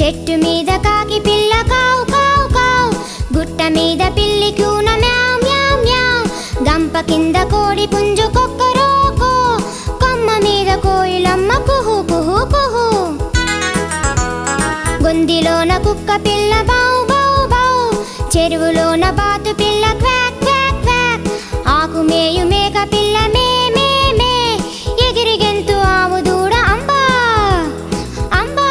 చెట్టు మీద కాకి పిల్ల కావు కావు కావు గుట్ట మీద పిల్లి కూన మ్యావ్ మ్యావ్ మ్యావ్ గంప కింద కోడి పుంజు కొక్కరోకో కొమ్మ మీద కోయిలమ్మ కుహు కుహు కుహు గొందిలోన కుక్క పిల్ల బౌ బౌ బౌ చెరువులోన బాతు పిల్ల క్వాక్ క్వాక్ క్వాక్ ఆకు మేయు మేక పిల్ల మే మే మే ఎగిరి గెంతు ఆవు దూడ అంబా అంబా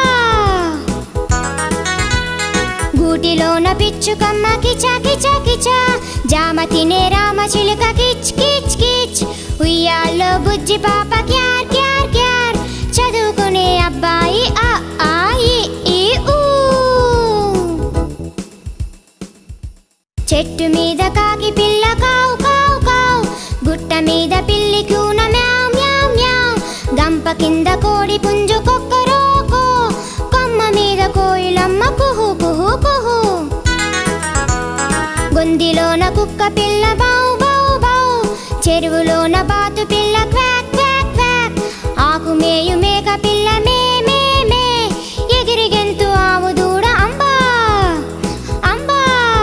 గూటిలోన పిచ్చుకమ్మ కిచా కిచా కిచా జామ తినే రామ చిలుక కిచ్ కిచ్ కిచ్ ఉయ్యాల్లో బుజ్జి పాప క్యార్ క్యార్ క్యార్ చదువుకునే అబ్బాయి ఆ ఆ ఈ ఈ ఊ చెట్టు మీద కాకి పిల్ల కావు కావు కావు గుట్ట మీద పిల్లి కూన మ్యావ్ మ్యావ్ మ్యావ్ గంప కింద కోడి పుంజు కొక్కరోకో కొమ్మ మీద కోయిలమ్మ కుహు కుహు కుహు గొందిలోన కుక్క పిల్ల బౌ బౌ బౌ చెరువులోన బాతు పిల్ల క్వాక్ క్వాక్ క్వాక్ ఆకు మేయు మేక పిల్ల మే మే మే ఎగిరి గెంతు ఆవు దూడ అంబా అంబా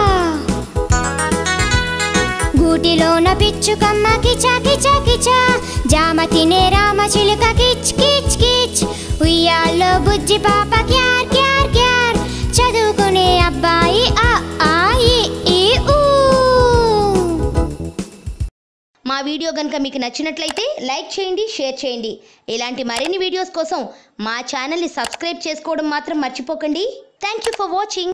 గూటిలోన పిచ్చుకమ్మ కిచా కిచా కిచా జామ తినే రామ చిలుక కిచ్ కిచ్ కిచ్ ఉయ్యాల్లో బుజ్జి పాప క్యార్ క్యార్ క్యార్ చదువుకునే అబ్బాయి ఆ ఆ ఈ ఈ ఊ మా వీడియో కనుక మీకు నచ్చినట్లయితే లైక్ చేయండి షేర్ చేయండి ఇలాంటి మరిన్ని వీడియోస్ కోసం మా ఛానల్ని సబ్స్క్రైబ్ చేసుకోవడం మాత్రం మర్చిపోకండి థ్యాంక్ యూ ఫర్ వాచింగ్